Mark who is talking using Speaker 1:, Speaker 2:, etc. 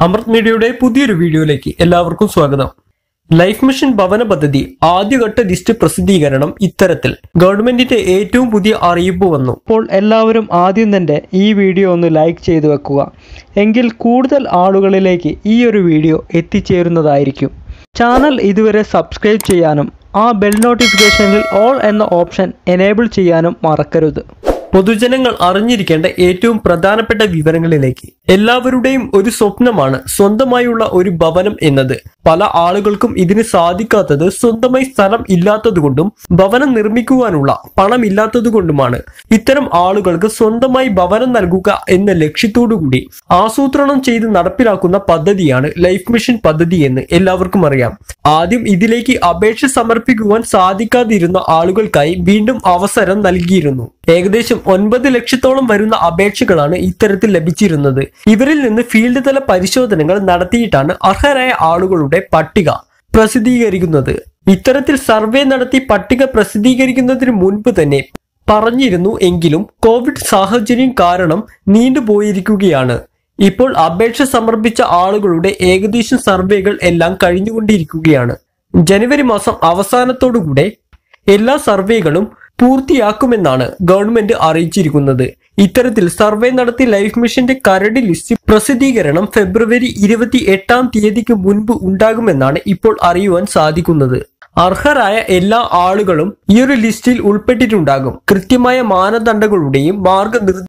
Speaker 1: അമൃത് മീഡിയയുടെ പുതിയൊരു വീഡിയോയിലേക്ക് എല്ലാവർക്കും സ്വാഗതം ലൈഫ് മിഷൻ ഭവന പദ്ധതി ആദ്യഘട്ട ലിസ്റ്റ് പ്രസിദ്ധീകരണം ഇത്തരത്തിൽ ഗവൺമെന്റിന്റെ ഏറ്റവും പുതിയ അറിയിപ്പ് വന്നു
Speaker 2: അപ്പോൾ എല്ലാവരും ആദ്യം തന്നെ ഈ വീഡിയോ ഒന്ന് ലൈക്ക് ചെയ്തു വെക്കുക എങ്കിൽ കൂടുതൽ ആളുകളിലേക്ക് ഈ ഒരു വീഡിയോ എത്തിച്ചേരുന്നതായിരിക്കും ചാനൽ ഇതുവരെ സബ്സ്ക്രൈബ് ചെയ്യാനും ആ ബെൽ നോട്ടിഫിക്കേഷനിൽ ഓൾ എന്ന ഓപ്ഷൻ എനേബിൾ ചെയ്യാനും മറക്കരുത്
Speaker 1: പൊതുജനങ്ങൾ അറിഞ്ഞിരിക്കേണ്ട ഏറ്റവും പ്രധാനപ്പെട്ട വിവരങ്ങളിലേക്ക് എല്ലാവരുടെയും ഒരു സ്വപ്നമാണ് സ്വന്തമായുള്ള ഒരു ഭവനം എന്നത് പല ആളുകൾക്കും ഇതിന് സാധിക്കാത്തത് സ്വന്തമായി സ്ഥലം ഇല്ലാത്തതുകൊണ്ടും ഭവനം നിർമ്മിക്കുവാനുള്ള പണം ഇല്ലാത്തതുകൊണ്ടുമാണ് ഇത്തരം ആളുകൾക്ക് സ്വന്തമായി ഭവനം നൽകുക എന്ന ലക്ഷ്യത്തോടുകൂടി ആസൂത്രണം ചെയ്ത് നടപ്പിലാക്കുന്ന പദ്ധതിയാണ് ലൈഫ് മിഷൻ പദ്ധതി എന്ന് എല്ലാവർക്കും അറിയാം ആദ്യം ഇതിലേക്ക് അപേക്ഷ സമർപ്പിക്കുവാൻ സാധിക്കാതിരുന്ന ആളുകൾക്കായി വീണ്ടും അവസരം നൽകിയിരുന്നു ഏകദേശം ഒൻപത് ലക്ഷത്തോളം വരുന്ന അപേക്ഷകളാണ് ഇത്തരത്തിൽ ലഭിച്ചിരുന്നത് ഇവരിൽ നിന്ന് ഫീൽഡ് തല പരിശോധനകൾ നടത്തിയിട്ടാണ് അർഹരായ ആളുകളുടെ പട്ടിക പ്രസിദ്ധീകരിക്കുന്നത് ഇത്തരത്തിൽ സർവേ നടത്തി പട്ടിക പ്രസിദ്ധീകരിക്കുന്നതിന് മുൻപ് തന്നെ പറഞ്ഞിരുന്നു എങ്കിലും കോവിഡ് സാഹചര്യം കാരണം നീണ്ടുപോയിരിക്കുകയാണ് ഇപ്പോൾ അപേക്ഷ സമർപ്പിച്ച ആളുകളുടെ ഏകദേശം സർവേകൾ എല്ലാം കഴിഞ്ഞുകൊണ്ടിരിക്കുകയാണ് ജനുവരി മാസം അവസാനത്തോടുകൂടെ എല്ലാ സർവേകളും പൂർത്തിയാക്കുമെന്നാണ് ഗവൺമെന്റ് അറിയിച്ചിരിക്കുന്നത് ഇത്തരത്തിൽ സർവേ നടത്തി ലൈഫ് മിഷന്റെ കരട് ലിസ്റ്റ് പ്രസിദ്ധീകരണം ഫെബ്രുവരി ഇരുപത്തി എട്ടാം തീയതിക്ക് മുൻപ് ഉണ്ടാകുമെന്നാണ് ഇപ്പോൾ അറിയുവാൻ സാധിക്കുന്നത് അർഹരായ എല്ലാ ആളുകളും ഈ ഒരു ലിസ്റ്റിൽ ഉൾപ്പെട്ടിട്ടുണ്ടാകും കൃത്യമായ മാനദണ്ഡങ്ങളുടെയും മാർഗനിർദ്ദേശ